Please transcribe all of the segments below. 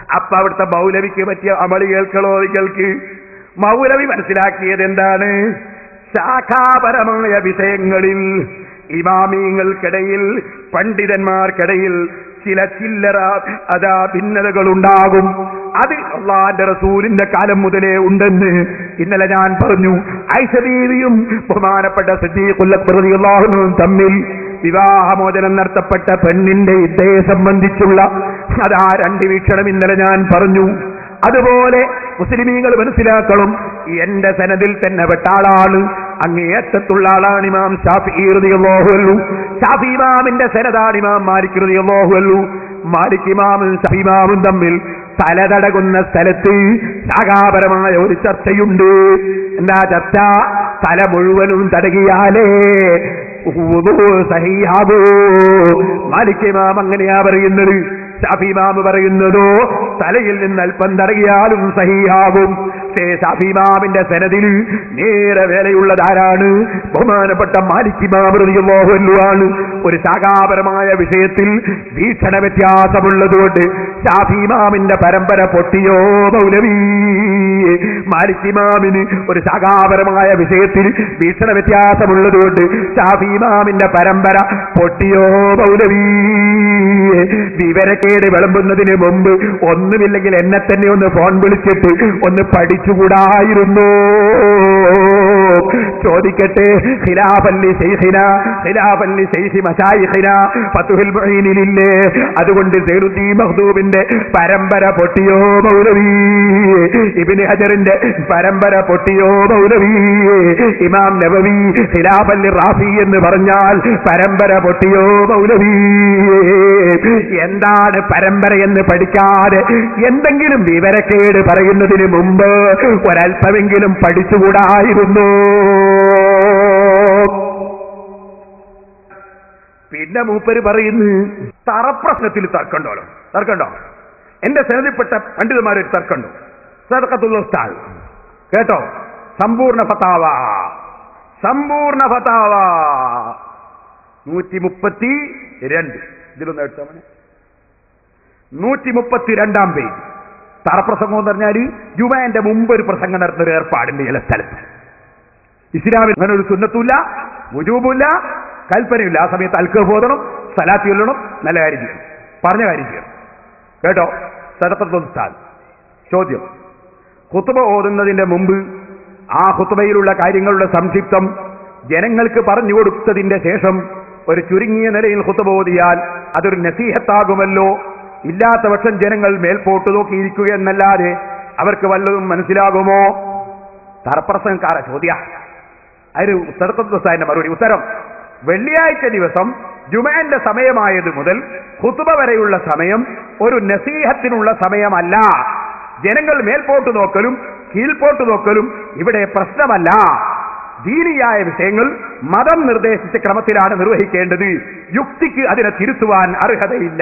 അപ്പൊ അവിടുത്തെ മൗലവിക്ക് പറ്റിയ അമളി കേൾക്കണോ നിങ്ങൾക്ക് മൗലവി മനസ്സിലാക്കിയത് എന്താണ് ശാഖാപരമായ വിഷയങ്ങളിൽ ഇമാമിയങ്ങൾക്കിടയിൽ പണ്ഡിതന്മാർക്കിടയിൽ ചില ചില്ലറ അതാ ഭിന്നതകൾ ഉണ്ടാകും അത് അള്ളാന്റെ റസൂലിന്റെ കാലം മുതലേ ഉണ്ടെന്ന് ഇന്നലെ ഞാൻ പറഞ്ഞു ഐഷബീവിയും ബഹുമാനപ്പെട്ട സജീഖുല്ലാഹുനും തമ്മിൽ വിവാഹമോചനം നടത്തപ്പെട്ട പെണ്ണിന്റെ ഇദ്ദേഹയെ സംബന്ധിച്ചുള്ള അതാ രണ്ട് വീക്ഷണം ഇന്നലെ ഞാൻ പറഞ്ഞു അതുപോലെ മുസ്ലിമീങ്ങൾ മനസ്സിലാക്കണം എന്റെ സനദിൽ തന്നെ പെട്ട ആളാണ് അങ്ങേയറ്റത്തുള്ള ആളാണ് ഇമാം ഷാഫി റളിയല്ലാഹു ഷാഫി ഇമാമിന്റെ സനദാണ് ഇമാം മാലിക് റളിയല്ലാഹു മാലിക് ഇമാമും ഷാഫി ഇമാമും തമ്മിൽ തലതടകുന്ന സ്ഥലത്ത് ശാഖാപരമായ ഒരു ചർച്ചയുണ്ട് എന്താ ചർച്ച തല മുഴുവനും തടകിയാലേ ഉവ്വു സഹിയാവൂ മാലിക് ഇമാം അങ്ങനെയാ പറയുന്നത് ഷാഫിമാമ് പറയുന്നതോ തലയിൽ നിന്ന് അല്പം തടകിയാലും സഹിയാകും ഷാഫിമാമിന്റെ സനദിൽ നേരെ വേലയുള്ളതാരാണ് ബഹുമാനപ്പെട്ട മാലിക്കിമാമൃതിയുമോഹല്ലുവാണ് ഒരു ശാഖാപരമായ വിഷയത്തിൽ വീക്ഷണ വ്യത്യാസമുള്ളതുകൊണ്ട് ഷാഫിമാമിന്റെ പരമ്പര പൊട്ടിയോ മൗലവി മാലിക്കിമാമിന് ഒരു ശാഖാപരമായ വിഷയത്തിൽ വീക്ഷണ വ്യത്യാസമുള്ളതുകൊണ്ട് ഷാഫിമാമിന്റെ പരമ്പര പൊട്ടിയോ മൗലവി വിവരക്കേട് വിളമ്പുന്നതിന് മുമ്പ് ഒന്നുമില്ലെങ്കിൽ എന്നെ തന്നെ ഒന്ന് ഫോൺ വിളിച്ചിട്ട് ഒന്ന് പഠിച്ചുകൂടായിരുന്നു ചോദിക്കട്ടെ ഖിലാഫല്ലി ശൈഖിന ഖിലാഫല്ലി ശൈഖി മശായിഖിന ഫതുഹുൽ മുഈനിലില്ലേ അതുകൊണ്ട് സൈനുദ്ദീൻ മഖ്ദൂബിന്റെ പരമ്പര പൊട്ടിയോ മൗലവി ഇബ്നു ഹജറിന്റെ പരമ്പര പൊട്ടിയോ മൗലവി ഇമാം നബവി ഖിലാഫല്ലി റാഫി എന്ന് പറഞ്ഞാൽ പരമ്പര പൊട്ടിയോ മൗലവി എന്താണ് പരമ്പര എന്ന് പഠിക്കാതെ എന്തെങ്കിലും വിവരക്കേട് പറയുന്നതിന് മുമ്പ് ഒരല്പമെങ്കിലും പഠിച്ചുകൂടായിരുന്നു പിന്നെ മൂപ്പര് പറയുന്നു തറപ്രശ്നത്തിൽ തർക്കണ്ടോലോ തർക്കണ്ടോ എന്റെ സേനതിൽപ്പെട്ട പണ്ഡിതന്മാരൊരു തർക്കണ്ടോ സദക്കത്തുള്ള ഉസ്താദ് കേട്ടോ സമ്പൂർണ്ണ ഫതാവ സമ്പൂർണ്ണ ഫതാവ നൂറ്റി മുപ്പത്തി രണ്ട് ഇതിലൊന്ന് എടുത്താൽ മതി നൂറ്റി മുപ്പത്തി രണ്ടാം പേജ് തറപ്രസംഗം എന്ന് പറഞ്ഞാൽ ജുമാന്റെ മുമ്പ് ഒരു പ്രസംഗം നടത്തുന്ന ഒരു ഏർപ്പാടുണ്ട് ചില സ്ഥലത്ത് ഇസ്ലാമിൽ അങ്ങനെ ഒരു സുന്നത്തുമില്ല മുജൂബുമില്ല കൽപ്പനയില്ല ആ സമയത്ത് അൽക്ക് ബോധണം സലാത്തി കൊല്ലണം നല്ല കാര്യം ചെയ്യണം പറഞ്ഞ കാര്യം ചെയ്യണം കേട്ടോ സദപ്പത്താൽ ചോദ്യം കുത്തുബ ഓതുന്നതിന്റെ മുമ്പ് ആ കുത്തുബയിലുള്ള കാര്യങ്ങളുടെ സംക്ഷിപ്തം ജനങ്ങൾക്ക് പറഞ്ഞു കൊടുത്തതിന്റെ ശേഷം ഒരു ചുരുങ്ങിയ നിലയിൽ കുത്തുബ ഓതിയാൽ അതൊരു നസീഹത്താകുമല്ലോ ഇല്ലാത്ത പക്ഷം ജനങ്ങൾ മേൽപോട്ട് നോക്കിയിരിക്കുക എന്നല്ലാതെ അവർക്ക് വല്ലതും മനസ്സിലാകുമോ തറപ്രസംഗക്കാര ചോദ്യ അതിന് ഉത്തരത്തിന്റെ മറുപടി ഉത്തരം വെള്ളിയാഴ്ച ദിവസം ജുമാന്റെ സമയമായത് മുതൽ ഹുത്തുബ വരെയുള്ള സമയം ഒരു നസീഹത്തിനുള്ള സമയമല്ല ജനങ്ങൾ മേൽപോട്ട് നോക്കലും കീഴ്പോട്ട് നോക്കലും ഇവിടെ പ്രശ്നമല്ല ദീനിയായ വിഷയങ്ങൾ മതം നിർദ്ദേശിച്ച ക്രമത്തിലാണ് നിർവഹിക്കേണ്ടത് യുക്തിക്ക് അതിനെ തിരുത്തുവാൻ അർഹതയില്ല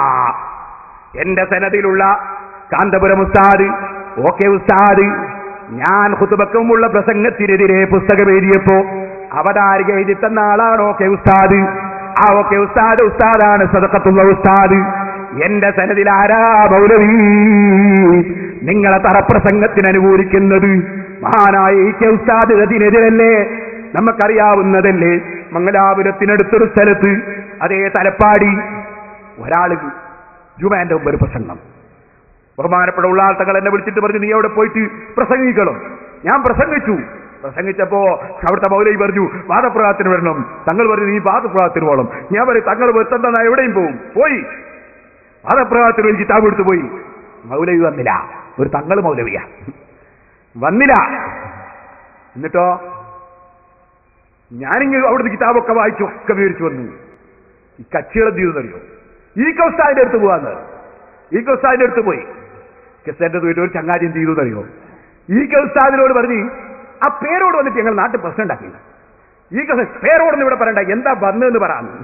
എന്റെ സനദിലുള്ള കാന്തപുരം ഉസ്താദ് ഓക്കെ ഉസ്താദ് ഞാൻ ഹുതുബക്കുമുള്ള പ്രസംഗത്തിനെതിരെ പുസ്തകം എഴുതിയപ്പോ അവതാരിക എഴുതി തന്ന ആളാണ് ഓക്കെ ഉസ്താദ് ആ ഓക്കെ ഉസ്താദ് ഉസ്താദാണ് സദക്കത്തുള്ള ഉസ്താദ് എന്റെ സനദിൽ ആരാ മൗലവി നിങ്ങളെ തറപ്രസംഗത്തിന് അനുകൂലിക്കുന്നത് മഹാനായ ഈ കെ ഉസ്താദ് അതിനെതിരല്ലേ നമുക്കറിയാവുന്നതല്ലേ മംഗലാപുരത്തിനടുത്തൊരു സ്ഥലത്ത് അതേ തലപ്പാടി ഒരാള് ജുമാന്റെ മുമ്പ് ഒരു പ്രസംഗം ബഹുമാനപ്പെട്ട ഉള്ളാട്ടങ്ങൾ എന്നെ വിളിച്ചിട്ട് പറഞ്ഞു നീ അവിടെ പോയിട്ട് പ്രസംഗിക്കണം ഞാൻ പ്രസംഗിച്ചു പ്രസംഗിച്ചപ്പോ അവിടുത്തെ മൗലവി പറഞ്ഞു വാദപ്രഭാതത്തിന് വരണം തങ്ങൾ പറഞ്ഞു നീ വാദപ്രഭാതത്തിന് പോകണം ഞാൻ പറയും തങ്ങൾ എത്തണ്ട എവിടെയും പോകും പോയി വാദപ്രഭാതത്തിന് ഒരു കിതാബ് എടുത്തു പോയി മൗലവി വന്നില്ല ഒരു തങ്ങൾ മൗലവിയാ വന്നില്ല എന്നിട്ടോ ഞാനിങ്ങ് അവിടുന്ന് കിതാബൊക്കെ വായിച്ചു ഒക്കെ വിവരിച്ചു വന്നു ഈ കച്ചികളെ തീർന്നറിയോ ഈ കൗസ്താദിന്റെ അടുത്ത് പോവാന്ന് ഈ കൗസ്താദിന്റെ അടുത്ത് പോയി കെസ്താന്റെ വീട്ടിൽ ഒരു ചങ്ങാതി എന്ത് ചെയ്തു അറിയോ ഈ കൗസ്താദിനോട് പറഞ്ഞ് ആ പേരോട് വന്നിട്ട് ഞങ്ങൾ നാട്ടിൽ പ്രശ്നം ഉണ്ടാക്കില്ല ഈ കൗസ്താദ് പേരോടൊന്നും ഇവിടെ പറയണ്ട എന്താ വന്നതെന്ന് പറയാന്ന്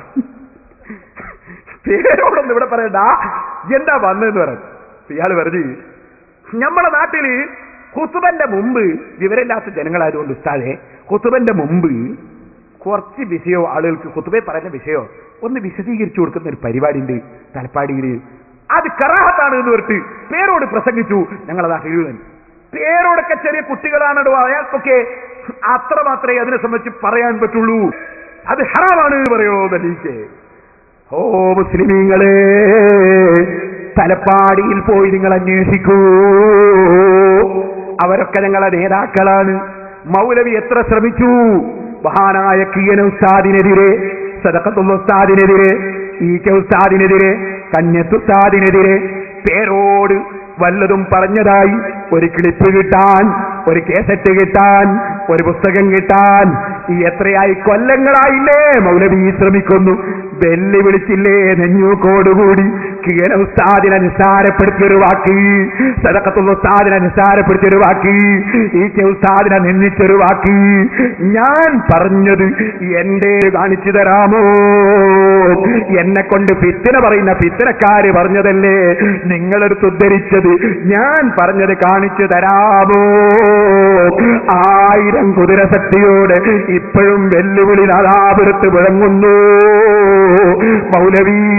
പേരോടൊന്നും ഇവിടെ പറയണ്ട എന്താ വന്നതെന്ന് പറഞ്ഞു ഇയാൾ പറഞ്ഞു നമ്മളെ നാട്ടില് കുത്തുബന്റെ മുമ്പ് വിവരമില്ലാത്ത ജനങ്ങളായതുകൊണ്ട് ഉസ്താദെ കുത്തുബന്റെ മുമ്പ് കുറച്ച് വിഷയോ ആളുകൾക്ക് കുത്തുബെ പറയുന്ന വിഷയോ ഒന്ന് വിശദീകരിച്ചു കൊടുക്കുന്ന ഒരു പരിപാടി ഉണ്ട് തലപ്പാടിയിൽ അത് കറാഹത്താണ് എന്ന് പറഞ്ഞിട്ട് പേരോട് പ്രസംഗിച്ചു ഞങ്ങളതാ എഴുതാൻ പേരോടൊക്കെ ചെറിയ കുട്ടികളാണോ അയാൾക്കൊക്കെ അത്ര മാത്രമേ അതിനെ സംബന്ധിച്ച് പറയാൻ പറ്റുള്ളൂ അത് ഹറാമാണ് എന്ന് പറയോ ദലീക്ക് ഓ മുസ്ലിമീങ്ങളെ തലപ്പാടിയിൽ പോയി നിങ്ങൾ അന്വേഷിക്കൂ അവരൊക്കെ ഞങ്ങളെ നേതാക്കളാണ് മൗലവി എത്ര ശ്രമിച്ചു മഹാനായ കിയന ഉസ്താദിനെതിരെ സദക്കത്തുള്ള ഉസ്താദിനെതിരെ ഈ കെ ഉസ്താദിനെതിരെ കന്യത്തുസ്താദിനെതിരെ പേരോട് വല്ലതും പറഞ്ഞതായി ഒരു ക്ലിപ്പ് കിട്ടാൻ ഒരു കേസറ്റ് കിട്ടാൻ ഒരു പുസ്തകം കിട്ടാൻ ഈ എത്രയായി കൊല്ലങ്ങളായില്ലേ മൗലവി ശ്രമിക്കുന്നു വെല്ലുവിളിച്ചില്ലേ നെഞ്ഞൂക്കോടുകൂടി കീഴ ഉസ്താദിനെ നിസ്സാരപ്പെടുത്തിയൊരു വാക്ക് സദക്കത്തുള്ള ഉസ്താദിനെ നിസ്സാരപ്പെടുത്തിയൊരു വാക്ക് ഈ കെ ഉസ്താദിനെ നിന്ദിച്ചൊരു വാക്ക് ഞാൻ പറഞ്ഞത് എന്റെ കാണിച്ചു തരാമോ എന്നെ കൊണ്ട് ഫിത്തിന പറയുന്ന ഫിത്തിനക്കാര് പറഞ്ഞതല്ലേ നിങ്ങളെടുത്ത് ഉദ്ധരിച്ചത് ഞാൻ പറഞ്ഞത് കാണിച്ചു തരാമോ ആയിരം കുതിരശക്തിയോട് ഇപ്പോഴും വെല്ലുവിളി നാദാപുരത്ത് വിളങ്ങുന്നു മൗലവി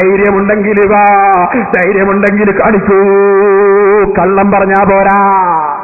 ധൈര്യമുണ്ടെങ്കിൽ വാ ധൈര്യമുണ്ടെങ്കിൽ കാണിക്കൂ കള്ളം പറഞ്ഞാ പോരാ